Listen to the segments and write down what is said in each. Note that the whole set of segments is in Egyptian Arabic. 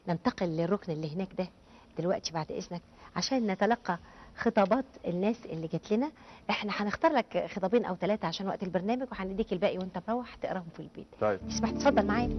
ننتقل للركن اللي هناك ده دلوقتي بعد اذنك عشان نتلقى خطابات الناس اللي جات لنا احنا هنختار لك خطابين او ثلاثه عشان وقت البرنامج وهنديك الباقي وانت مروح تقراهم في البيت طيب تسمح تتفضل معايا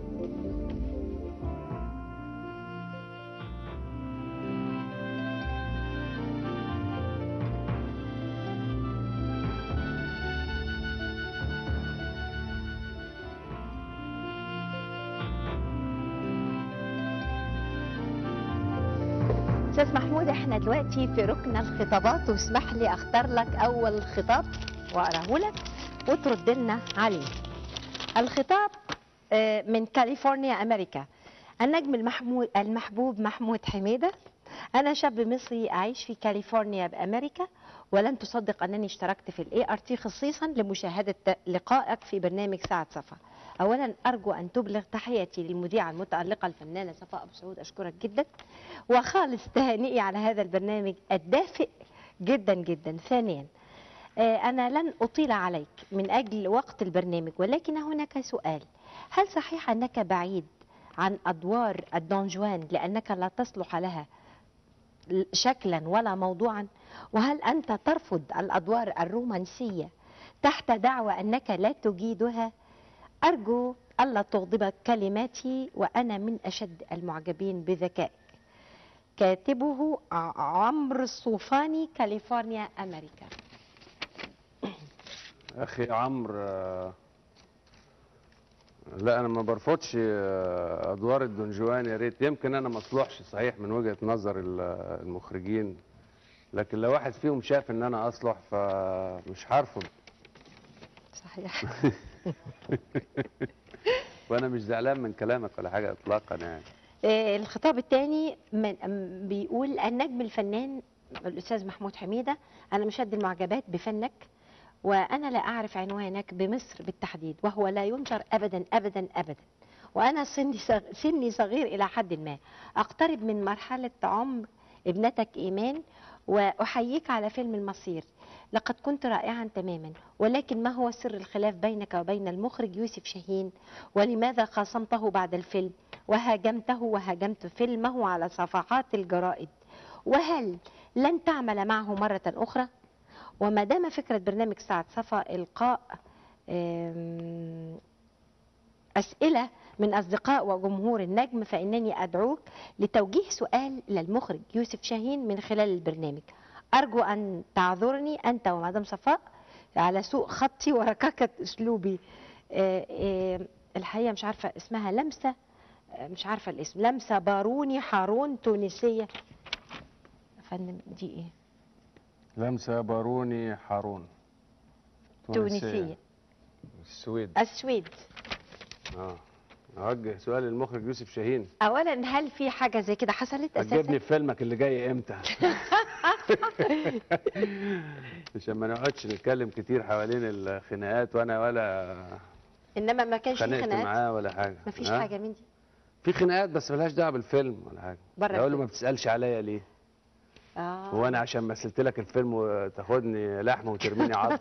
استاذ محمود احنا دلوقتي في ركن الخطابات واسمح لي اختار لك اول خطاب واقراه لك وترد لنا عليه الخطاب آه، من كاليفورنيا امريكا النجم المحمود المحبوب محمود حميده انا شاب مصري اعيش في كاليفورنيا بامريكا ولن تصدق انني اشتركت في الاي ار تي خصيصا لمشاهده لقائك في برنامج ساعه صفا اولا ارجو ان تبلغ تحياتي للمذيعه المتالقه الفنانه صفاء ابو سعود اشكرك جدا وخالص تهانئي على هذا البرنامج الدافئ جدا جدا ثانيا آه، أنا لن أطيل عليك من أجل وقت البرنامج ولكن هناك سؤال هل صحيح أنك بعيد عن أدوار الدون جوان لأنك لا تصلح لها شكلا ولا موضوعا وهل أنت ترفض الأدوار الرومانسية تحت دعوى أنك لا تجيدها أرجو ألا تغضبك كلماتي وأنا من أشد المعجبين بذكائك كاتبه ع- عمرو الصوفاني كاليفورنيا أمريكا اخي عمرو آه، لا انا ما برفضش آه، ادوار الدونجوان يا ريت يمكن انا ما اصلحش صحيح من وجهه نظر ال- المخرجين لكن لو واحد فيهم شاف ان انا اصلح فمش هرفض صحيح وانا مش زعلان من كلامك ولا حاجه اطلاقا يعني آه، الخطاب الثاني من أم- بيقول النجم الفنان الأستاذ محمود حميدة أنا مشد المعجبات بفنك وأنا لا أعرف عنوانك بمصر بالتحديد وهو لا ينشر أبدا أبدا أبدا وأنا سني صغ- سني صغير إلى حد ما أقترب من مرحلة عمر ابنتك إيمان وأحييك على فيلم المصير لقد كنت رائعا تماما ولكن ما هو سر الخلاف بينك وبين المخرج يوسف شاهين ولماذا خاصمته بعد الفيلم وهاجمته وهاجمت فيلمه على صفحات الجرائد وهل لن تعمل معه مرة أخرى وما دام فكرة برنامج ساعة صفا إلقاء آم، أسئلة من أصدقاء وجمهور النجم فإنني أدعوك لتوجيه سؤال للمخرج يوسف شاهين من خلال البرنامج أرجو أن تعذرني أنت ومدام صفاء على سوء خطي وركاكة أسلوبي آه، آه، الحقيقة مش عارفة اسمها لمسة آه، مش عارفة الاسم لمسة باروني حارون تونسية يا فندم دي ايه لمسه باروني حارون تونسية السويد السويد اه اوجه سؤال للمخرج يوسف شاهين اولا هل في حاجة زي كده حصلت هتجيبني اساسا في فيلمك اللي جاي امتى عشان ما نقعدش نتكلم كتير حوالين الخناقات وانا ولا انما ما كانش في خانقت خناقات معاه ولا حاجه ما فيش ها؟ حاجة من دي في خناقات بس ملهاش دعوه بالفيلم ولا حاجه بره اقول له الفيلم. ما بتسالش عليا ليه اه هو انا عشان مثلت لك الفيلم وتاخدني لحمه وترميني عظم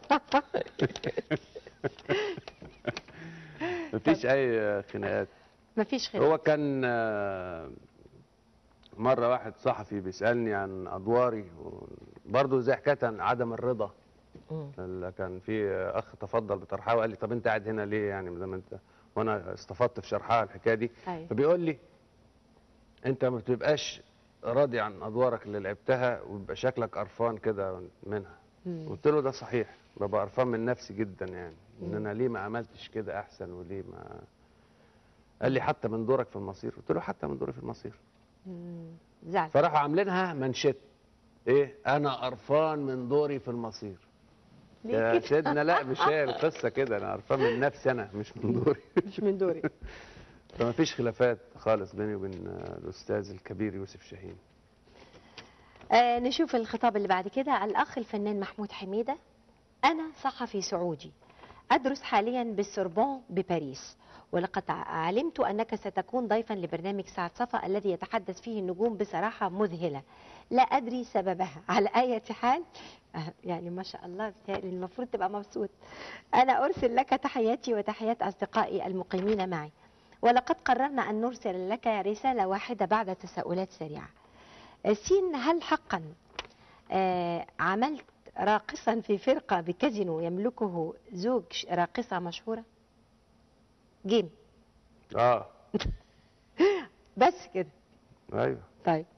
مفيش اي خناقات ما فيش خناقات هو كان آه، مرة واحد صحفي بيسألني عن أدواري برضه زي حكاية عن عدم الرضا مم. اللي كان في أخ تفضل بطرحها وقال لي طب أنت قاعد هنا ليه يعني زي ما أنت وأنا استفدت في شرحها الحكاية دي ايوه فبيقول لي أنت ما بتبقاش راضي عن أدوارك اللي لعبتها ويبقى شكلك قرفان كده منها مم. قلت له ده صحيح ببقى قرفان من نفسي جدا يعني ان انا ليه ما عملتش كده احسن وليه ما قال لي حتى من دورك في المصير قلت له حتى من دوري في المصير مم. زعل فراحوا عاملينها منشط ايه انا قرفان من دوري في المصير ليه يا كده؟ سيدنا لا مش هي القصه كده انا قرفان من نفسي انا مش من دوري مش من دوري فما فيش خلافات خالص بيني وبين آه، الاستاذ الكبير يوسف شاهين آه نشوف الخطاب اللي بعد كده الأخ الفنان محمود حميدة أنا صحفي سعودي أدرس حاليا بالسوربون بباريس ولقد علمت أنك ستكون ضيفا لبرنامج ساعة صفا الذي يتحدث فيه النجوم بصراحة مذهلة لا أدري سببها على أي حال آه، يعني ما شاء الله بتهيألي المفروض تبقى مبسوط أنا أرسل لك تحياتي وتحيات أصدقائي المقيمين معي ولقد قررنا أن نرسل لك رسالة واحدة بعد تساؤلات سريعة سين هل حقا آه، عملت راقصا في فرقة بكازينو يملكه زوج ش- راقصة مشهورة جيم اه بس كده ايوه طيب